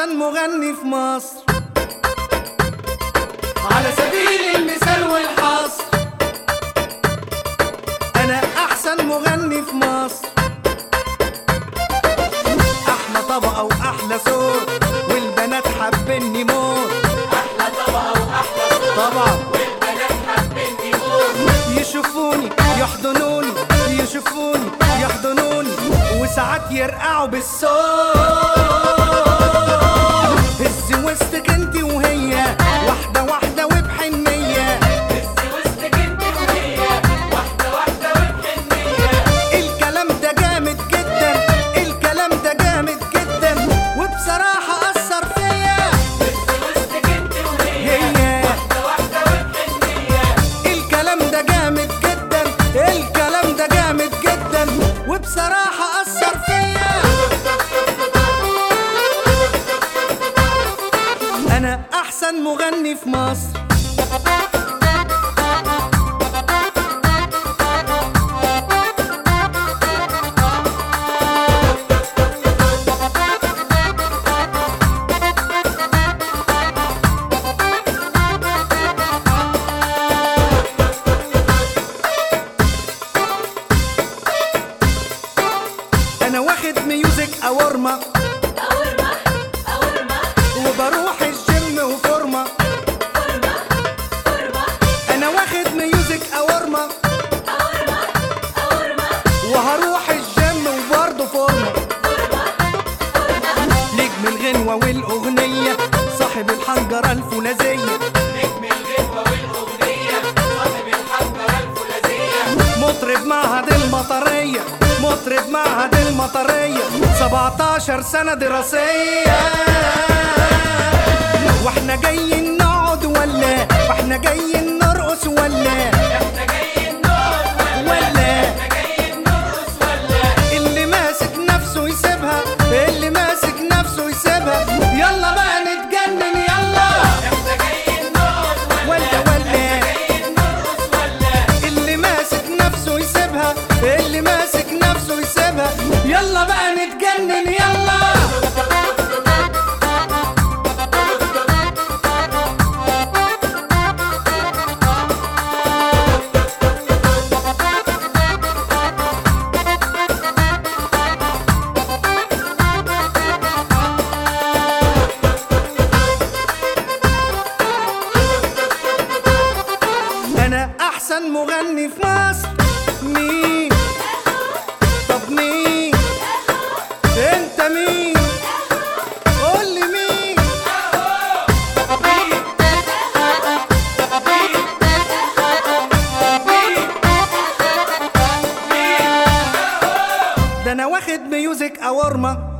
احسن مغني في مصر على سبيل المثال والحصر انا احسن مغني في مصر احلى طبقه واحلى صوت والبنات حابيني موت احلى طبقه واحلى صوت طبعا والبنات حابيني موت يشوفوني يحضنوني يشوفوني يحضنوني وساعات يرقعوا بالصوت هز وسطك انت وهي واحدة واحدة وبحنية بس وسطك انت وهي واحده واحده وبحنيه الكلام ده جامد جدا الكلام ده جامد جدا وبصراحة أثر فيا بس وسطك انت وهي هي واحده واحده وبحنيه الكلام ده جامد جدا الكلام ده جامد جدا وبصراحة أثر فيا أنا أحسن مغني في مصر أنا واخد ميوزك أورما وبروح الجيم وفورمة أنا واخد ميوزك أورما وهروح الجيم وبرضه فورمة نجم الغنوة والأغنية صاحب الحنجرة الفولاذية نجم الغنوه والاغنيه صاحب الحنجره الفولاذيه مطرب معهد المطرية مطرب معهد المطرية 17 سنة دراسية واحنا جايين نقعد ولا واحنا جايين نرقص ولا احنا جايين نقعد ولا ولا احنا جايين نرقص ولا اللي ماسك نفسه يسيبها اللي ماسك نفسه يسيبها يلا بقى نتجنن يلا احنا جايين نقعد ولا ولا ولا جايين نرقص ولا اللي ماسك نفسه يسيبها اللي ماسك نفسه يسيبها يلا بقى نتجنن يلا انا احسن مغني في مصر مين طب مين انت مين قول لي مين ده انا واخد ميوزك اورما